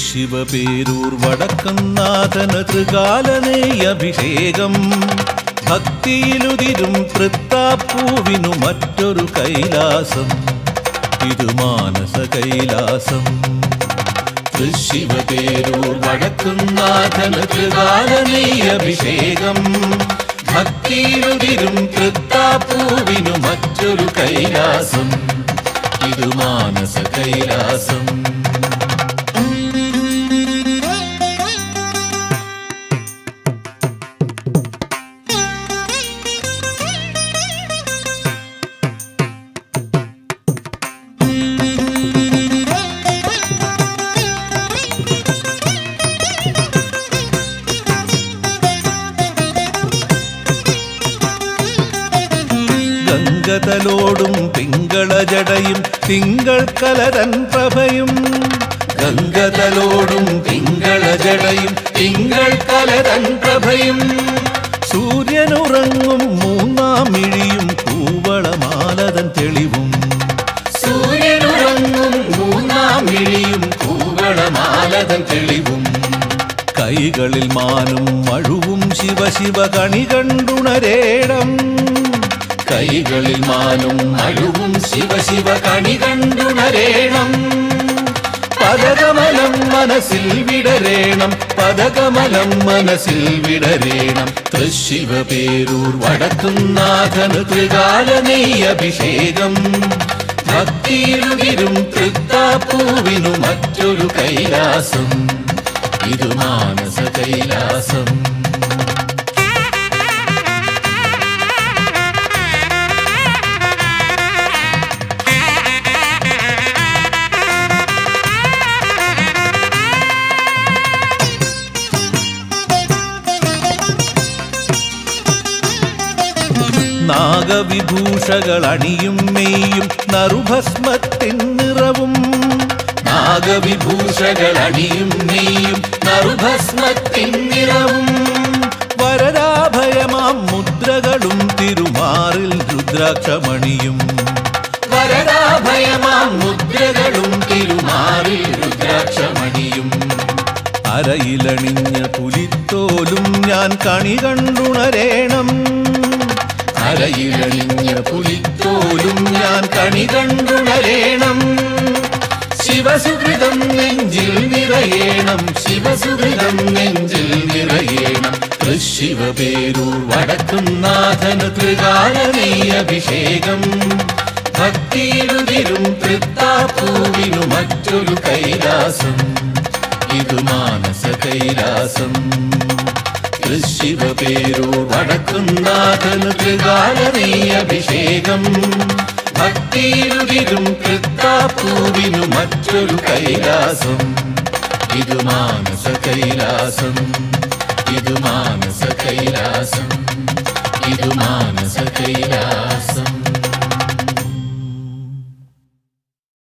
തൃശിവപേരൂർ വടക്കന്നാഥന ത്രികാലനേ അഭിഷേകം ഭക്തിയിലുതിരും തൃത്താപ്പൂവിനു മറ്റൊരു കൈലാസം ഇത് മാനസ കൈലാസം തൃശിവപേരൂർ വടക്കുന്നാഥന ത്രികാലനേ അഭിഷേകം ഭക്തിയിലുതിരും തൃത്താപ്പൂവിനു മറ്റൊരു കൈലാസം ഇത് മാനസ കൈലാസം ഗംഗതലോടും തിങ്കള ജടയും തിങ്കൾ കലരൻ പ്രഭയും ഗംഗതലോടും തിങ്കള ജടയും തിങ്കൾ കലരൻ പ്രഭയും സൂര്യനുറങ്ങും മൂന്നാം മിഴിയും കൂവളമാലതൻ തെളിവും സൂര്യനുറങ്ങും മൂന്നാം മിഴിയും കൂവളമാലതൻ തെളിവും കൈകളിൽ മാനും മഴുവും ശിവ ശിവ കണി കണ്ടുണരേണം കൈകളിൽ മാനും മഴുവും ശിവ ശിവ കണി കണ്ടുണരേണം പദകമലം മനസ്സിൽ വിടരേണം പദകമലം മനസ്സിൽ വിടരേണം തൃശിവ പേരൂർ വടക്കുന്നാഥന് ത്രികാലനീ അഭിഷേകം ഭക്തിയിലുതിരും തൃത്താപ്പൂവിനു മറ്റൊരു കൈലാസം ഇത് മാനസ കൈലാസം നാഗവിഭൂഷകൾ അണിയും മെയ്യും നറുഭസ്മത്തിൻ നിറവും നാഗവിഭൂഷകൾ അണിയും മെയ്യും നറുഭസ്മത്തിൻ നിറവും വരദാഭയമാം മുദ്രകളും തിരുമാറിൽ രുദ്രാക്ഷമണിയും വരദാഭയമാം മുദ്രകളും തിരുമാറിൽ രുദ്രാക്ഷമണിയും അരയിലണിഞ്ഞ പുലിത്തോലും ഞാൻ കണി കണ്ടുണരേണം അരയിലണിഞ്ഞ പുലിത്തോലും ഞാൻ കണി കണ്ടുണരേണം ശിവസുഹൃതം നെഞ്ചിൽ നിറയേണം ശിവസുഹൃതം നെഞ്ചിൽ നിറയേണം തൃശിവ പേരൂർ വടക്കുന്നാഥന് ത്രികാലനീ അഭിഷേകം ഭക്തിയിലുതിരും തൃത്താപ്പൂവിനു മറ്റൊരു കൈലാസം ഇത് മാനസ കൈലാസം തൃശിവ പേരൂർ വടക്കുന്നാഥന് ത്രികാലനീ അഭിഷേകം ഭക്തിയിലുതിരും തൃത്താപ്പൂവിനു മറ്റൊരു കൈലാസം ഇത് മാനസ കൈലാസം ഇത് മാനസ കൈലാസം ഇത് മാനസ കൈലാസം